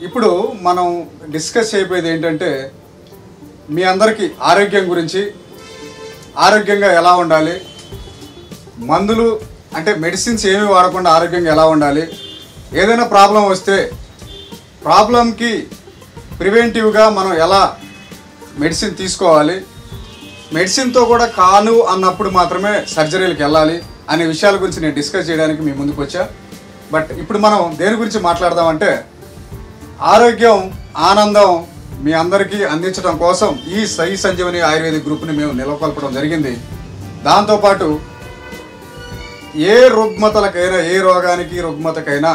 ఇప్పుడు మనం డిస్కస్ చేయబోయేది ఏంటంటే మీ అందరికీ ఆరోగ్యం గురించి ఆరోగ్యంగా ఎలా ఉండాలి మందులు అంటే మెడిసిన్స్ ఏమి వాడకుండా ఆరోగ్యంగా ఎలా ఉండాలి ఏదైనా ప్రాబ్లం వస్తే ప్రాబ్లంకి ప్రివెంటివ్గా మనం ఎలా మెడిసిన్ తీసుకోవాలి మెడిసిన్తో కూడా కాను అన్నప్పుడు మాత్రమే సర్జరీలకు వెళ్ళాలి అనే విషయాల గురించి నేను డిస్కస్ చేయడానికి మీ ముందుకు వచ్చా బట్ ఇప్పుడు మనం దేని గురించి మాట్లాడదామంటే ఆరోగ్యం ఆనందం మీ అందరికీ అందించడం కోసం ఈ సై సంజీవని ఆయుర్వేదిక్ గ్రూప్ని మేము నెలకొల్పడం జరిగింది దాంతోపాటు ఏ రుగ్మతలకైనా ఏ రోగానికి రుగ్మతకైనా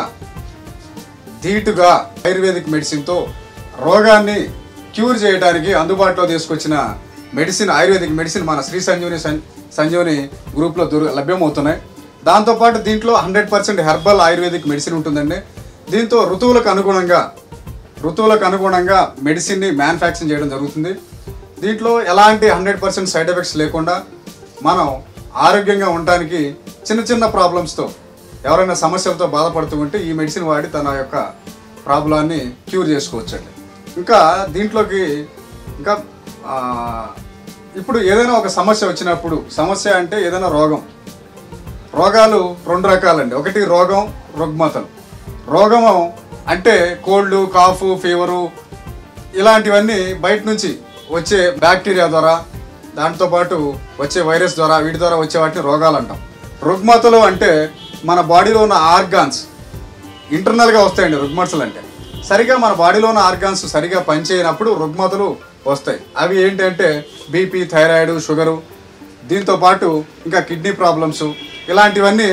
ధీటుగా ఆయుర్వేదిక్ మెడిసిన్తో రోగాన్ని క్యూర్ చేయడానికి అందుబాటులో తీసుకొచ్చిన మెడిసిన్ ఆయుర్వేదిక్ మెడిసిన్ మన శ్రీ సంజీవని సం- సంజీవని గ్రూప్లో దొరు లభ్యమవుతున్నాయి దాంతోపాటు దీంట్లో hundred percent herbal ayurvedic medicine ఉంటుందండి దీంతో ఋతువులకు అనుగుణంగా ఋతువులకు అనుగుణంగా మెడిసిన్ని మ్యానుఫ్యాక్చరింగ్ చేయడం జరుగుతుంది దీంట్లో ఎలాంటి హండ్రెడ్ పర్సెంట్ సైడ్ ఎఫెక్ట్స్ లేకుండా మనం ఆరోగ్యంగా ఉండటానికి చిన్న చిన్న ప్రాబ్లమ్స్తో ఎవరైనా సమస్యలతో బాధపడుతూ ఉంటే ఈ మెడిసిన్ వాడి తన యొక్క ప్రాబ్లాన్ని క్యూర్ చేసుకోవచ్చండి ఇంకా దీంట్లోకి ఇంకా ఆ, ఇప్పుడు ఏదైనా ఒక సమస్య వచ్చినప్పుడు సమస్య అంటే ఏదైనా రోగం రోగాలు రెండు రకాలండి ఒకటి రోగం రుగ్మతలు రోగము అంటే కోల్డ్ కాఫ్ ఫీవరు ఇలాంటివన్నీ బయట నుంచి వచ్చే బ్యాక్టీరియా ద్వారా దాంతోపాటు వచ్చే వైరస్ ద్వారా వీటి ద్వారా వచ్చే వాటిని రోగాలు అంటాం రుగ్మతలు అంటే మన బాడీలో ఉన్న ఆర్గాన్స్ ఇంటర్నల్గా వస్తాయండి రుగ్మతలు అంటే సరిగా మన బాడీలో ఉన్న ఆర్గాన్స్ సరిగా పనిచేయనప్పుడు రుగ్మతలు వస్తాయి అవి ఏంటంటే బీపీ థైరాయిడ్ షుగరు దీంతో పాటు ఇంకా కిడ్నీ ప్రాబ్లమ్స్ ఇలాంటివన్నీ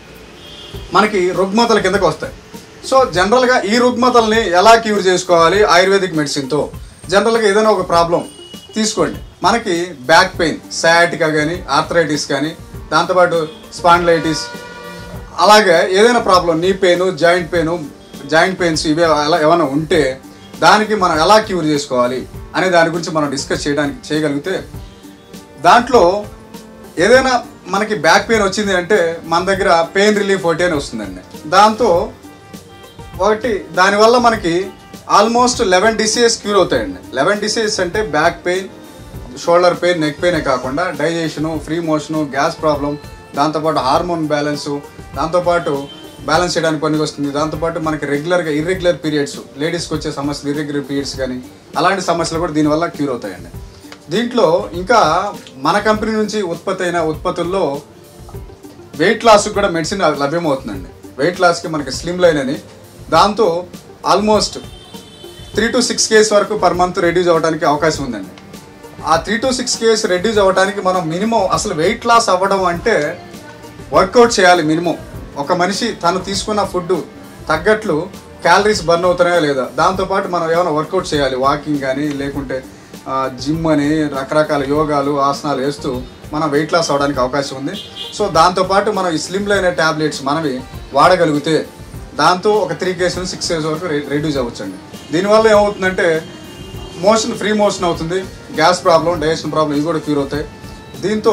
మనకి రుగ్మతల కిందకు వస్తాయి సో జనరల్గా ఈ రుగ్మతల్ని ఎలా క్యూర్ చేసుకోవాలి ఆయుర్వేదిక్ మెడిసిన్తో జనరల్గా ఏదైనా ఒక ప్రాబ్లం తీసుకోండి మనకి బ్యాక్ పెయిన్ సయాటికా కానీ ఆర్థరైటిస్ కానీ దాంతోపాటు స్పాండ్లైటిస్ అలాగే ఏదైనా ప్రాబ్లం నీ pain joint pain joint pains ఇవే అలా ఏమైనా ఉంటే దానికి మనం ఎలా క్యూర్ చేసుకోవాలి అనే దాని గురించి మనం డిస్కస్ చేయడానికి చేయగలిగితే దాంట్లో ఏదైనా మనకి బ్యాక్ పెయిన్ వచ్చింది అంటే మన దగ్గర పెయిన్ రిలీఫ్ ఒకటి అని వస్తుందండి దాంతో ఒకటి దానివల్ల మనకి ఆల్మోస్ట్ లెవెన్ డిసీజెస్ క్యూర్ అవుతాయండి లెవెన్ డిసీజెస్ అంటే back pain shoulder pain neck పెయినే కాకుండా digestion free motion gas problem దాంతోపాటు హార్మోన్ బ్యాలెన్సు దాంతోపాటు బ్యాలెన్స్ చేయడానికి పనికి వస్తుంది దాంతోపాటు మనకి రెగ్యులర్గా ఇర్రెగ్యులర్ పీరియడ్స్ లేడీస్కి వచ్చే సమస్యలు ఇర్రెగ్యులర్ పీరియడ్స్ కానీ అలాంటి సమస్యలు కూడా దీనివల్ల క్యూర్ అవుతాయండి దీంట్లో ఇంకా మన కంపెనీ నుంచి ఉత్పత్తి అయిన ఉత్పత్తుల్లో వెయిట్ లాస్కి కూడా మెడిసిన్ లభ్యమవుతుందండి వెయిట్ లాస్కి మనకి స్లిమ్ లైన్ అని దాంతో almost three to six case వరకు పర్ మంత్ రెడ్యూస్ అవ్వడానికి అవకాశం ఉందండి ఆ three to six case reduce అవ్వడానికి మనం మినిమం అసలు వెయిట్ లాస్ అవ్వడం అంటే వర్కౌట్ చేయాలి మినిమం ఒక మనిషి తను తీసుకున్న ఫుడ్ తగ్గట్లు క్యాలరీస్ బర్న్ అవుతున్నాయో లేదా దాంతోపాటు మనం ఏమైనా వర్కౌట్ చేయాలి వాకింగ్ కానీ లేకుంటే జిమ్ అని రకరకాల యోగాలు ఆసనాలు వేస్తూ మనం వెయిట్ లాస్ అవ్వడానికి అవకాశం ఉంది సో దాంతోపాటు మనం ఈ స్లిమ్ లైన్ ట్యాబ్లెట్స్ మనవి వాడగలిగితే దాంతో ఒక త్రీ కేస్ నుంచి సిక్స్ కేస్ వరకు రె- రెడ్యూస్ అవ్వచ్చండి దీనివల్ల ఏమవుతుందంటే మోషన్ ఫ్రీ మోషన్ అవుతుంది గ్యాస్ ప్రాబ్లం డైజెషన్ ప్రాబ్లం ఇవి కూడా క్యూర్ అవుతాయి దీంతో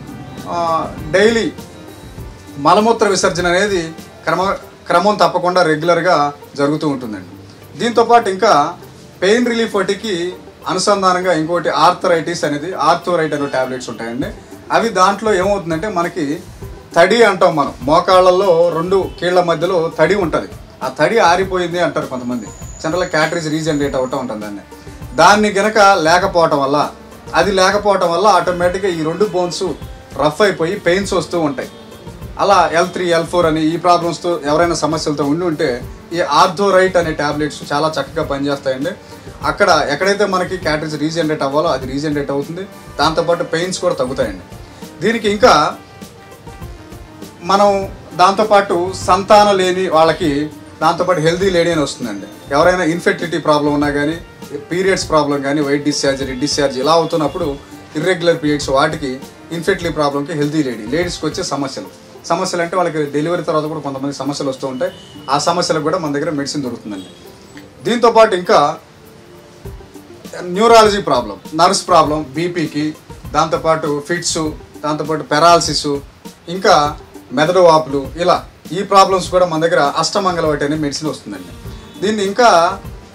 డైలీ మలమూత్ర విసర్జన అనేది క్రమ క్రమం తప్పకుండా రెగ్యులర్గా జరుగుతూ ఉంటుందండి దీంతోపాటు ఇంకా పెయిన్ రిలీఫ్ వాటికి అనుసంధానంగా ఇంకోటి ఆర్థరైటిస్ అనేది ఆర్థోరైట్ అనే టాబ్లెట్స్ ఉంటాయండి అవి దాంట్లో ఏమవుతుందంటే మనకి తడి అంటాం మనం మోకాళ్ళల్లో రెండు కీళ్ళ మధ్యలో తడి ఉంటుంది ఆ తడి ఆరిపోయింది అంటారు కొంతమంది జనరల్గా క్యాటరీస్ రీజనరేట్ అవటం ఉంటుంది దాన్ని దాన్ని గనక లేకపోవటం వల్ల అది లేకపోవటం వల్ల ఆటోమేటిక్గా ఈ రెండు బోన్స్ రఫ్ అయిపోయి పెయిన్స్ వస్తూ ఉంటాయి అలా ఎల్ త్రీ ఎల్ ఫోర్ అని ఈ ప్రాబ్లమ్స్తో ఎవరైనా సమస్యలతో ఉండి ఉంటే ఈ ఆర్థోరైట్ అనే టాబ్లెట్స్ చాలా చక్కగా పనిచేస్తాయండి అక్కడ ఎక్కడైతే మనకి క్యాటరీస్ రీజనరేట్ అవ్వాలో అది రీజనరేట్ అవుతుంది దాంతోపాటు పెయిన్స్ కూడా తగ్గుతాయండి దీనికి ఇంకా మనం దాంతోపాటు సంతానం లేని వాళ్ళకి దాంతోపాటు హెల్దీ లేడీ అని వస్తుందండి ఎవరైనా ఇన్ఫెర్టిలిటీ ప్రాబ్లం ఉన్నా కానీ పీరియడ్స్ ప్రాబ్లం కానీ వైట్ డిశ్చార్జ్ డిశ్చార్జ్ ఇలా అవుతున్నప్పుడు ఇర్రెగ్యులర్ పీరియడ్స్ వాటికి ఇన్ఫెర్టిలిటీ ప్రాబ్లంకి హెల్దీ లేడీ లేడీస్కి వచ్చే సమస్యలు సమస్యలు అంటే వాళ్ళకి డెలివరీ తర్వాత కూడా కొంతమంది సమస్యలు వస్తూ ఉంటాయి ఆ సమస్యలకు కూడా మన దగ్గర మెడిసిన్ దొరుకుతుందండి దీంతోపాటు ఇంకా న్యూరాలజీ ప్రాబ్లం నర్వ్స్ ప్రాబ్లం బీపీకి దాంతోపాటు ఫిట్స్ దాంతోపాటు పెరాలసిస్ ఇంకా మెదడు వాపులు ఇలా ఈ ప్రాబ్లమ్స్ కూడా మన దగ్గర అష్టమంగళవటి అనే మెడిసిన్ వస్తుందండి దీన్ని ఇంకా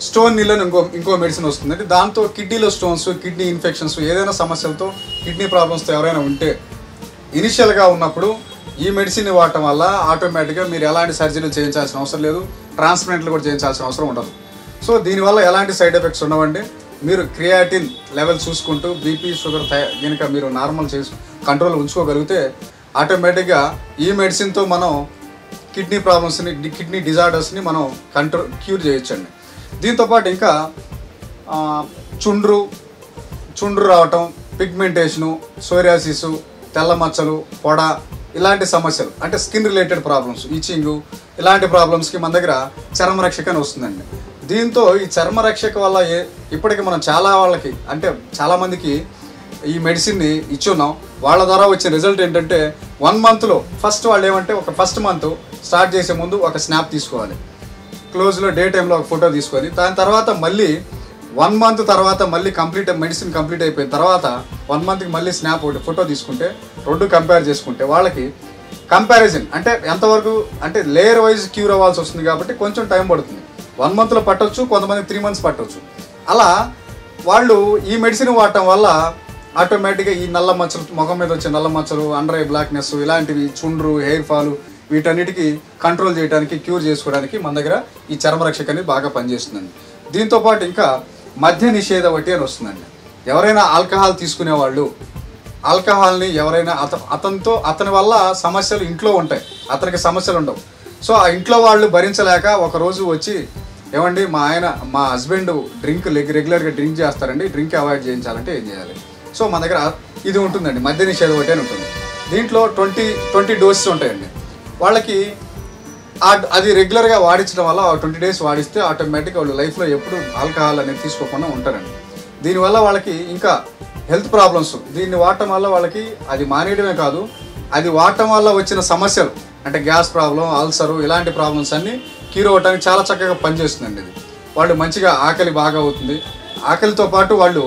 స్టోన్ నీళ్ళు అని ఇంకో ఇంకో మెడిసిన్ వస్తుంది అంటే దాంతో కిడ్నీలో స్టోన్స్ కిడ్నీ ఇన్ఫెక్షన్స్ ఏదైనా సమస్యలతో కిడ్నీ ప్రాబ్లమ్స్తో ఎవరైనా ఉంటే ఇనిషియల్గా ఉన్నప్పుడు ఈ మెడిసిన్ వాడటం వల్ల ఆటోమేటిక్గా మీరు ఎలాంటి సర్జరీలు చేయించాల్సిన అవసరం లేదు ట్రాన్స్ప్లాంట్లు కూడా చేయించాల్సిన అవసరం ఉండదు సో దీనివల్ల ఎలాంటి సైడ్ ఎఫెక్ట్స్ ఉండవండి మీరు క్రియాటిన్ లెవెల్ చూసుకుంటూ బీపీ షుగర్ కనుక మీరు నార్మల్ చేసు కంట్రోల్ ఉంచుకోగలిగితే ఆటోమేటిక్గా ఈ మెడిసిన్తో మనం కిడ్నీ ప్రాబ్లమ్స్ని కిడ్నీ డిజార్డర్స్ని మనం కంట్రోల్ క్యూర్ చేయొచ్చండి దీంతోపాటు ఇంకా ఆ, చుండ్రు చుండ్రు రావటం పిగ్మెంటేషను సోరియాసిస్ తెల్ల మచ్చలు పొడ ఇలాంటి సమస్యలు అంటే స్కిన్ రిలేటెడ్ ప్రాబ్లమ్స్ ఈచింగ్ ఇలాంటి ప్రాబ్లమ్స్కి మన దగ్గర చర్మ రక్షక అని వస్తుందండి దీంతో ఈ చర్మ రక్షక వల్ల ఏ ఇప్పటికి మనం చాలా వాళ్ళకి అంటే చాలామందికి ఈ మెడిసిన్ని ఇచ్చున్నాం వాళ్ళ ద్వారా వచ్చిన రిజల్ట్ ఏంటంటే వన్ మంత్లో ఫస్ట్ వాళ్ళు ఏమంటే ఒక ఫస్ట్ మంత్ స్టార్ట్ చేసే ముందు ఒక స్నాప్ తీసుకోవాలి క్లోజ్లో డే టైంలో ఒక ఫోటో తీసుకొని దాని తర్వాత మళ్ళీ వన్ మంత్ తర్వాత మళ్ళీ కంప్లీట్ మెడిసిన్ కంప్లీట్ అయిపోయిన తర్వాత వన్ మంత్కి మళ్ళీ స్నాప్ ఒకటి ఫోటో తీసుకుంటే రెండు కంపేర్ చేసుకుంటే వాళ్ళకి కంపారిజన్ అంటే ఎంతవరకు అంటే లేయర్ వైజ్ క్యూర్ అవ్వాల్సి వస్తుంది కాబట్టి కొంచెం టైం పడుతుంది వన్ మంత్లో పట్టొచ్చు కొంతమంది త్రీ మంత్స్ పట్టొచ్చు అలా వాళ్ళు ఈ మెడిసిన్ వాడటం వల్ల ఆటోమేటిక్గా ఈ నల్ల మచ్చలు ముఖం మీద వచ్చే నల్ల మచ్చలు అండర్ ఐ బ్లాక్నెస్ ఇలాంటివి చుండ్రు హెయిర్ ఫాల్ వీటన్నిటికీ కంట్రోల్ చేయడానికి క్యూర్ చేసుకోవడానికి మన దగ్గర ఈ చర్మరక్షక అనేది బాగా పనిచేస్తుందండి దీంతో పాటు ఇంకా మద్య నిషేధ వడ్డీ అని వస్తుందండి ఎవరైనా ఆల్కహాల్ తీసుకునే వాళ్ళు ఆల్కహాల్ని ఎవరైనా అత అతనితో అతని వల్ల సమస్యలు ఇంట్లో ఉంటాయి అతనికి సమస్యలు ఉండవు సో ఆ ఇంట్లో వాళ్ళు భరించలేక ఒక రోజు వచ్చి ఏమండి మా ఆయన మా హస్బెండ్ డ్రింక్ రెగ్యులర్గా డ్రింక్ చేస్తారండి డ్రింక్ అవాయిడ్ చేయించాలంటే ఏం చేయాలి సో మన దగ్గర ఇది ఉంటుందండి మద్య నిషేధం ఒకటి అని ఉంటుంది దీంట్లో ట్వంటీ ట్వంటీ డోసెస్ ఉంటాయండి వాళ్ళకి ఆ- అది రెగ్యులర్గా వాడించడం వల్ల ట్వంటీ డేస్ వాడిస్తే ఆటోమేటిక్గా వాళ్ళు లైఫ్లో ఎప్పుడు ఆల్కహాల్ అనేది తీసుకోకుండా ఉంటారండి దీనివల్ల వాళ్ళకి ఇంకా హెల్త్ ప్రాబ్లమ్స్ దీన్ని వాడటం వల్ల వాళ్ళకి అది మానేయడమే కాదు అది వాడటం వల్ల వచ్చిన సమస్యలు అంటే గ్యాస్ ప్రాబ్లం అల్సరు ఇలాంటి ప్రాబ్లమ్స్ అన్నీ క్యూర్ అవ్వడానికి చాలా చక్కగా పనిచేస్తుందండి ఇది వాళ్ళు మంచిగా ఆకలి బాగా అవుతుంది ఆకలితో పాటు వాళ్ళు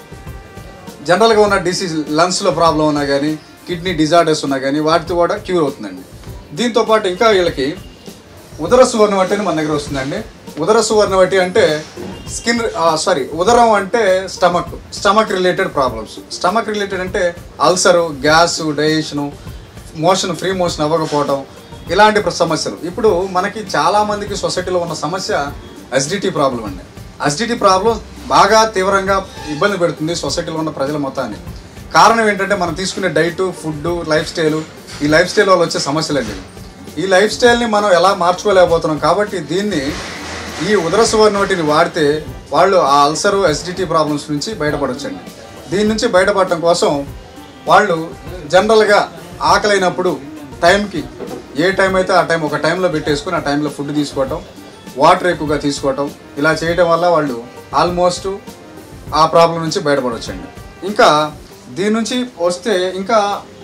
జనరల్గా ఉన్న డిసీజ్ లంగ్స్లో ప్రాబ్లం ఉన్నా కానీ కిడ్నీ డిజార్డర్స్ ఉన్నా కానీ వాటితో కూడా క్యూర్ అవుతుందండి దీంతో పాటు ఇంకా వీళ్ళకి ఉదర సువర్ణవటి అని మన దగ్గర వస్తుందండి ఉదర సువర్ణవటి అంటే స్కిన్ సారీ ఉదరం అంటే stomach stomach related problems stomach related అంటే ulcer gas digestion motion free motion అవ్వకపోవడం ఇలాంటి ప్ర- సమస్యలు ఇప్పుడు మనకి చాలా మందికి సొసైటీలో ఉన్న సమస్య అసిడిటీ ప్రాబ్లం అండి అసిడిటీ ప్రాబ్లం బాగా తీవ్రంగా ఇబ్బంది పెడుతుంది సొసైటీలో ఉన్న ప్రజల మొత్తాన్ని కారణం ఏంటంటే మనం తీసుకునే డైట్ ఫుడ్ లైఫ్ స్టైల్ ఈ లైఫ్ స్టైల్ వల్ల వచ్చే సమస్యలు అండి ఈ లైఫ్ స్టైల్ని మనం ఎలా మార్చుకోలేకపోతున్నాం కాబట్టి దీన్ని ఈ ఉదర సువర్ణోటిని వాడితే వాళ్ళు ఆ అల్సరు అసిడిటీ ప్రాబ్లమ్స్ నుంచి బయటపడొచ్చండి దీని నుంచి బయటపడటం కోసం వాళ్ళు జనరల్గా ఆకలైనప్పుడు టైంకి ఏ టైం అయితే ఆ టైం ఒక టైంలో పెట్టేసుకుని ఆ టైంలో ఫుడ్ తీసుకోవటం వాటర్ ఎక్కువగా తీసుకోవటం ఇలా చేయడం వల్ల వాళ్ళు ఆల్మోస్ట్ ఆ ప్రాబ్లం నుంచి బయటపడవచ్చండి ఇంకా దీని నుంచి వస్తే ఇంకా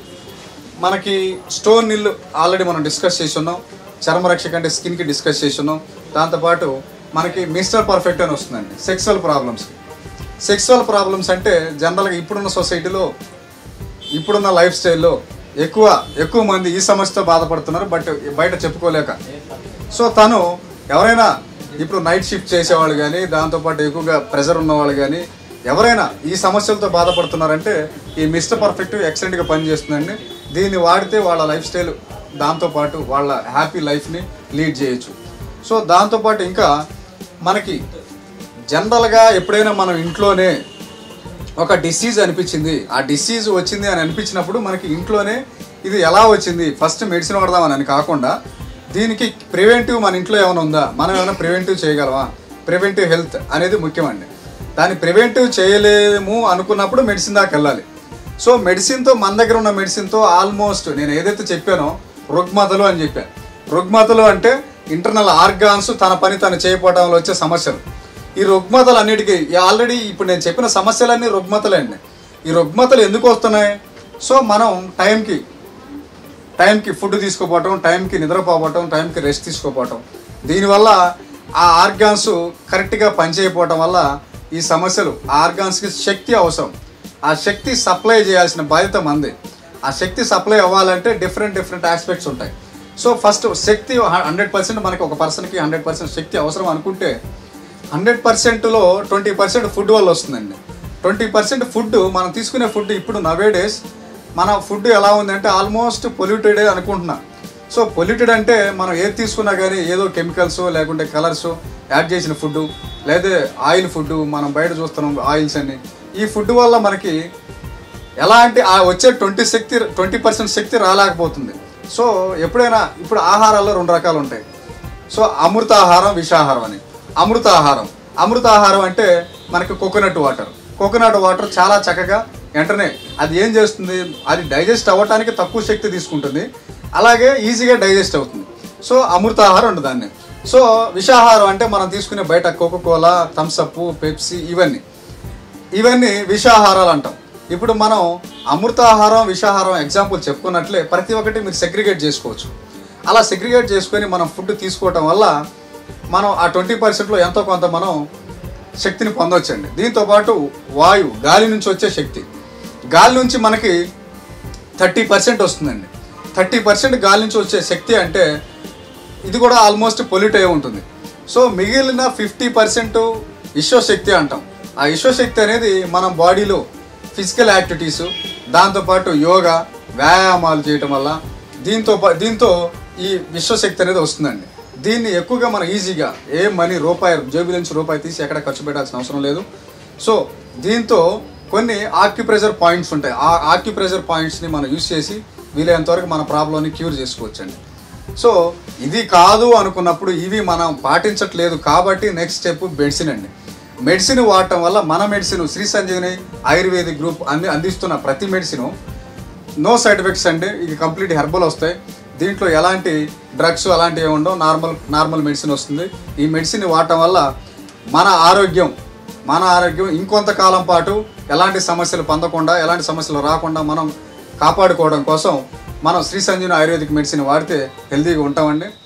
మనకి స్టోన్ నిల్లు ఆల్రెడీ మనం డిస్కస్ చేసి ఉన్నాం చర్మరక్షక అంటే స్కిన్కి డిస్కస్ చేసి ఉన్నాం దాంతోపాటు మనకి మిస్టర్ పర్ఫెక్ట్ అని వస్తుందండి సెక్సువల్ ప్రాబ్లమ్స్ సెక్సువల్ ప్రాబ్లమ్స్ అంటే జనరల్గా ఇప్పుడున్న సొసైటీలో ఇప్పుడున్న లైఫ్ స్టైల్లో ఎక్కువ ఎక్కువ మంది ఈ సమస్యతో బాధపడుతున్నారు బట్ బయట చెప్పుకోలేక సో తను ఎవరైనా ఇప్పుడు నైట్ షిఫ్ట్ చేసేవాళ్ళు కానీ దాంతోపాటు ఎక్కువగా ప్రెజర్ ఉన్నవాళ్ళు కానీ ఎవరైనా ఈ సమస్యలతో బాధపడుతున్నారంటే ఈ మిస్టర్ పర్ఫెక్ట్ ఎక్సలెంట్గా పనిచేస్తుందండి దీన్ని వాడితే వాళ్ళ లైఫ్ స్టైల్ దాంతోపాటు వాళ్ళ హ్యాపీ లైఫ్ని లీడ్ చేయొచ్చు సో దాంతోపాటు ఇంకా మనకి జనరల్గా ఎప్పుడైనా మనం ఇంట్లోనే ఒక డిసీజ్ అనిపించింది ఆ డిసీజ్ వచ్చింది అని అనిపించినప్పుడు మనకి ఇంట్లోనే ఇది ఎలా వచ్చింది ఫస్ట్ మెడిసిన్ వాడదామని అని కాకుండా దీనికి ప్రివెంటివ్ మన ఇంట్లో ఏమైనా ఉందా మనం ఏమైనా ప్రివెంటివ్ చేయగలమా ప్రివెంటివ్ హెల్త్ అనేది ముఖ్యమండి దాన్ని ప్రివెంటివ్ చేయలేము అనుకున్నప్పుడు మెడిసిన్ దాకా వెళ్ళాలి సో మెడిసిన్తో మన దగ్గర ఉన్న మెడిసిన్తో ఆల్మోస్ట్ నేను ఏదైతే చెప్పానో రుగ్మతలు అని చెప్పాను రుగ్మతలు అంటే ఇంటర్నల్ ఆర్గాన్స్ తన పని తను చేయకపోవడంలో వచ్చే సమస్యలు ఈ రుగ్మతలు అన్నిటికీ ఆల్రెడీ ఇప్పుడు నేను చెప్పిన సమస్యలన్నీ రుగ్మతలే అండి ఈ రుగ్మతలు ఎందుకు వస్తున్నాయి సో మనం టైంకి టైంకి ఫుడ్ తీసుకోపోవటం టైంకి నిద్రపోవటం టైంకి రెస్ట్ తీసుకోపోవటం దీనివల్ల ఆ ఆర్గాన్స్ కరెక్ట్గా పనిచేయకపోవటం వల్ల ఈ సమస్యలు ఆ ఆర్గాన్స్కి శక్తి అవసరం ఆ శక్తి సప్లై చేయాల్సిన బాధ్యత మంది ఆ శక్తి సప్లై అవ్వాలంటే డిఫరెంట్ డిఫరెంట్ ఆస్పెక్ట్స్ ఉంటాయి సో ఫస్ట్ శక్తి హండ్రెడ్ పర్సెంట్ మనకి ఒక పర్సన్కి హండ్రెడ్ పర్సెంట్ శక్తి అవసరం అనుకుంటే హండ్రెడ్ పర్సెంట్లో ట్వంటీ పర్సెంట్ ఫుడ్ వల్ల వస్తుందండి ట్వంటీ పర్సెంట్ ఫుడ్ మనం తీసుకునే ఫుడ్ ఇప్పుడు నవే డేస్ మన ఫుడ్ ఎలా ఉందంటే ఆల్మోస్ట్ పొల్యూటెడ్ అనుకుంటున్నాం సో పొల్యూటెడ్ అంటే మనం ఏది తీసుకున్నా కానీ ఏదో కెమికల్స్ లేకుంటే కలర్స్ యాడ్ చేసిన ఫుడ్ లేదా ఆయిల్ ఫుడ్ మనం బయట చూస్తున్నాం ఆయిల్స్ అన్ని ఈ ఫుడ్ వల్ల మనకి ఎలా అంటే ఆ వచ్చే ట్వంటీ శక్తి ట్వంటీ పర్సెంట్ శక్తి రాలేకపోతుంది సో ఎప్పుడైనా ఇప్పుడు ఆహారాల్లో రెండు రకాలు ఉంటాయి సో అమృతాహారం విషాహారం అని అమృతాహారం అమృతాహారం అంటే మనకి కోకోనట్ వాటర్ కోకోనట్ వాటర్ చాలా చక్కగా వెంటనే అది ఏం చేస్తుంది అది డైజెస్ట్ అవ్వటానికి తక్కువ శక్తి తీసుకుంటుంది అలాగే ఈజీగా డైజెస్ట్ అవుతుంది సో అమృతాహారం ఉంటుంది దాన్ని సో విషాహారం అంటే మనం తీసుకునే బయట కోకోకోలా థమ్సప్ పెప్సీ ఇవన్నీ ఇవన్నీ విషాహారాలు అంటాం ఇప్పుడు మనం అమృతాహారం విషాహారం ఎగ్జాంపుల్ చెప్పుకున్నట్లే ప్రతి ఒక్కటి మీరు సెగ్రిగేట్ చేసుకోవచ్చు అలా సెగ్రిగేట్ చేసుకొని మనం ఫుడ్ తీసుకోవటం వల్ల మనం ఆ ట్వంటీ పర్సెంట్లో ఎంతో కొంత మనం శక్తిని పొందవచ్చండి దీంతో పాటు వాయువు గాలి నుంచి వచ్చే శక్తి గాలి నుంచి మనకి థర్టీ పర్సెంట్ వస్తుందండి థర్టీ పర్సెంట్ గాలి నుంచి వచ్చే శక్తి అంటే ఇది కూడా ఆల్మోస్ట్ పొల్యూట్ అయి ఉంటుంది సో మిగిలిన ఫిఫ్టీ పర్సెంట్ విశ్వశక్తి అంటాం ఆ విశ్వశక్తి అనేది మన బాడీలో ఫిజికల్ యాక్టివిటీస్ దాంతోపాటు యోగా వ్యాయామాలు చేయటం వల్ల దీంతో పా- దీంతో ఈ విశ్వశక్తి అనేది వస్తుందండి దీన్ని ఎక్కువగా మనం ఈజీగా ఏ మనీ రూపాయి జేబుల నుంచి రూపాయి తీసి ఎక్కడ ఖర్చు పెట్టాల్సిన అవసరం లేదు సో దీంతో కొన్ని ఆక్యుప్రెషర్ పాయింట్స్ ఉంటాయి ఆ ఆక్యుప్రెషర్ పాయింట్స్ని మనం యూస్ చేసి వీలైనంత వరకు మన ప్రాబ్లమ్ని క్యూర్ చేసుకోవచ్చండి సో ఇది కాదు అనుకున్నప్పుడు ఇవి మనం పాటించట్లేదు కాబట్టి నెక్స్ట్ స్టెప్ మెడిసిన్ అండి మెడిసిన్ వాడటం వల్ల మన medicine Sri Sanjeevani ayurvedic group అంది అందిస్తున్న ప్రతి మెడిసిన్ నో సైడ్ ఎఫెక్ట్స్ అండి ఇది కంప్లీట్ హెర్బల్ వస్తాయి దీంట్లో ఎలాంటి డ్రగ్స్ అలాంటివి ఉండవు నార్మల్ నార్మల్ మెడిసిన్ వస్తుంది ఈ మెడిసిన్ వాడటం వల్ల మన ఆరోగ్యం మన ఆరోగ్యం ఇంకొంతకాలం పాటు ఎలాంటి సమస్యలు పొందకుండా ఎలాంటి సమస్యలు రాకుండా మనం కాపాడుకోవడం కోసం మనం శ్రీ సంజీవని ఆయుర్వేదిక్ మెడిసిన్ వాడితే హెల్తీగా ఉంటామండి